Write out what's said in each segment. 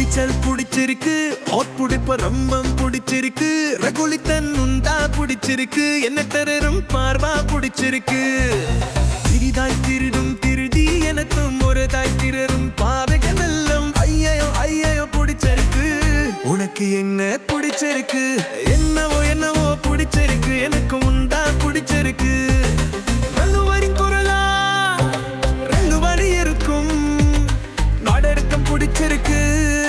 நீச்சல் புடிச்சிருக்கு ஹாட் புடிப்ப ரம்மம் புடிச்சிருக்கு ரகுலித்தன் உண்டா புடிச்சிருக்கு என்ன தரரும் பார்வா புடிச்சிருக்கு திரிதாய் திருடும் திருடி எனக்கும் ஒரு தாய் திரரும் பாவைகள் எல்லாம் ஐயோ ஐயோ புடிச்சிருக்கு உனக்கு என்ன புடிச்சிருக்கு என்னவோ என்னவோ புடிச்சிருக்கு எனக்கு உண்டா புடிச்சிருக்கு வள்ளுவரின் குரலா ரெண்டு வரி இருக்கும் நாடெடுக்கம் பிடிச்சிருக்கு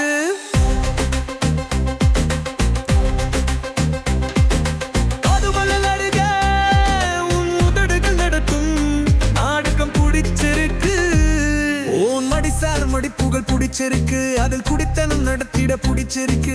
காதுமலல் அருக உன் உதடுகள் நடத்தும் நாடகம் பிடிச்சிருக்கு உன் மடிசார் மடிப்புகள் பிடிச்சிருக்கு அதில் குடித்தனம் நடத்திட பிடிச்சிருக்கு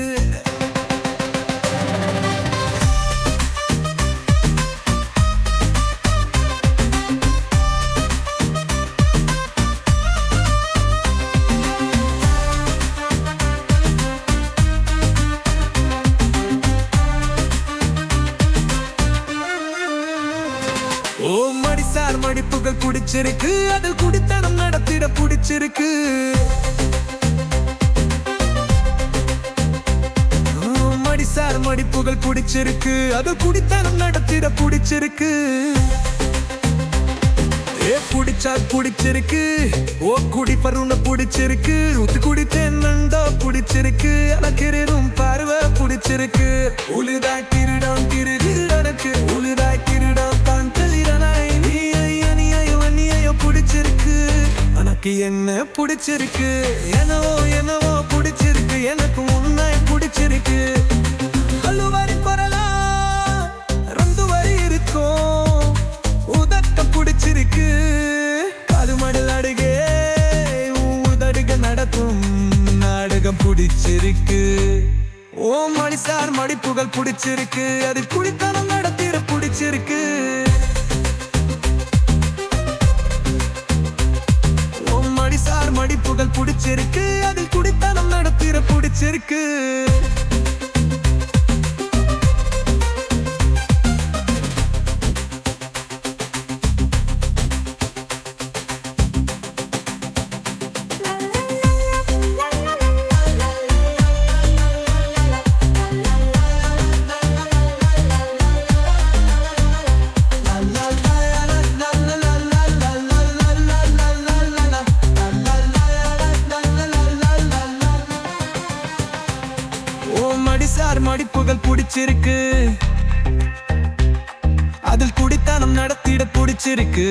ஓ மடிசார் மடிப்புகள் பிடிச்சிருக்கு அதில் குடித்தனம் நடத்திட பிடிச்சிருக்கு ஓ, மடிசார் மடிப்புகள் பிடிச்சிருக்கு அதில் குடித்தனம் நடத்திட பிடிச்சிருக்கு ஏ புடிச்சா புடிச்சிருக்கு ஓ குடி பருவன புடிச்சிருக்கு ஊத்து குடித்தேன் நண்டா புடிச்சிருக்கு அலக்கிறதும் பார்வை புடிச்சிருக்கு உழுதாய் திருடம் திருடனுக்கு உழுதாய் திருடம் தான் தளிரனாய் நீ ஐயோ நீ ஐயோ நீ ஐயோ புடிச்சிருக்கு எனக்கு என்ன புடிச்சிருக்கு என்னவோ என்னவோ புடிச்சிருக்கு எனக்கு உன்னை புடிச்சிருக்கு அழுவாரி பரலாம் ரெண்டு வரி இருக்கும் உதட்ட புடிச்சிருக்கு காது மடல் அருகே உதடுக நடக்கும் நாடகம் பிடிச்சிருக்கு ஓ மணிசார் மடிப்புகள் பிடிச்சிருக்கு அது குடித்தனம் நடத்திட பிடிச்சிருக்கு ஓ மணிசார் மடிப்புகள் பிடிச்சிருக்கு அதில் குடித்தனம் நடத்திட பிடிச்சிருக்கு ஓ மடிசார் மடிப்புகள் பிடிச்சிருக்கு அதில் குடித்தனம் நடத்திட பிடிச்சிருக்கு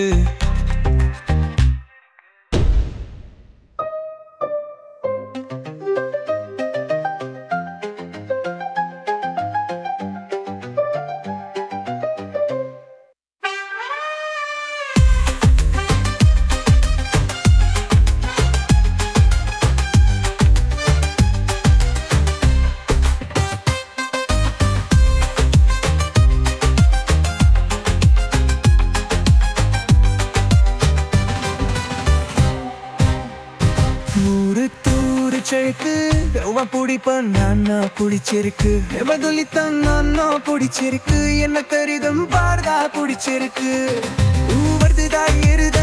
நூறு தூறு செழுக்கு உன் பிடிப்பன் நானா பிடிச்சிருக்கு எவதொலித்தான் நானா பிடிச்சிருக்கு என்ன கருதம் பார்தா பிடிச்சிருக்கு வருதுதா இருது